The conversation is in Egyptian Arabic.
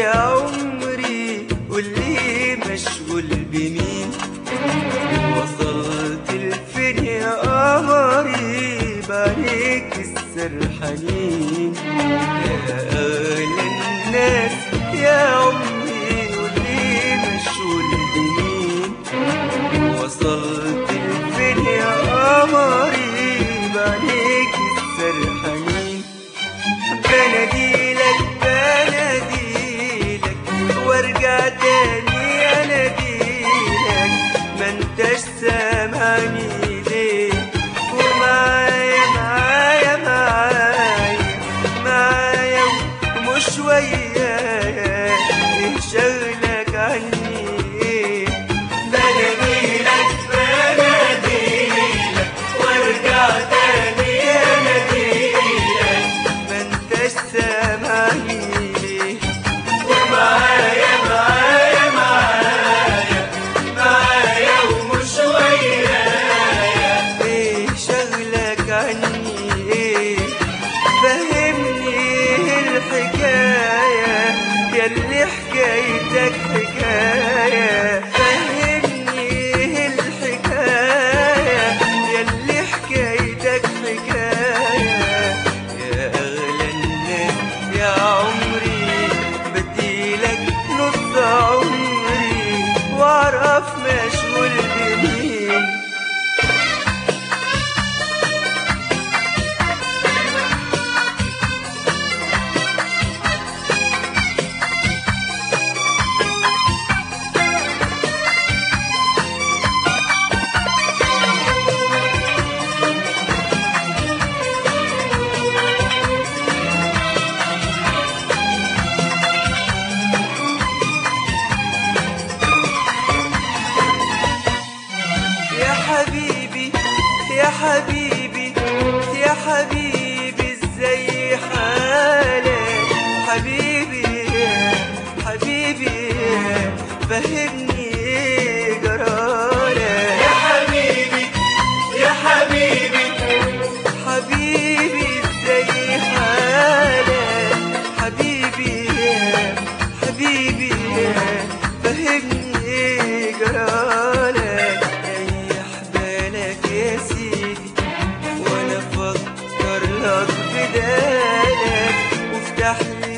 يا عمري واللي مشغول بمين وصلت لفين يا قمري بعيك السرحانين يا أغلى الناس يا عمري واللي مشغول بمين وصلت لفين يا قمري بعيك السرحانين بناديلك بناديلك وارجع تاني اناديلك ما انتش سامعني ليه ومعايا معايا معايا معايا ومش ويايا ايه شغلك عني ايه بناديلك بناديلك وارجع تاني اناديلك ما انتش سامعني ليه ومعايا معايا معايا معايا ومش ويايا ايه شغلك عني ايه فهمني ايه الحكاية ياللي حكايتك حكاية فهمني ايه الحكاية ياللي حكايتك حكاية يا أغلى الناس يا عمري بديلك نص عمري واعرف مشغول بمين يا حبيبي يا حبيبي يا حبيبي ازاي حالك حبيبي حبيبي فهمني ايه جرالك يا حبيبي يا حبيبي حبيبي ازاي حالك حبيبي حبيبي فهمني ايه جرالك ريح بالك يا سيدي وانا افكر لك بدالك وافتح لي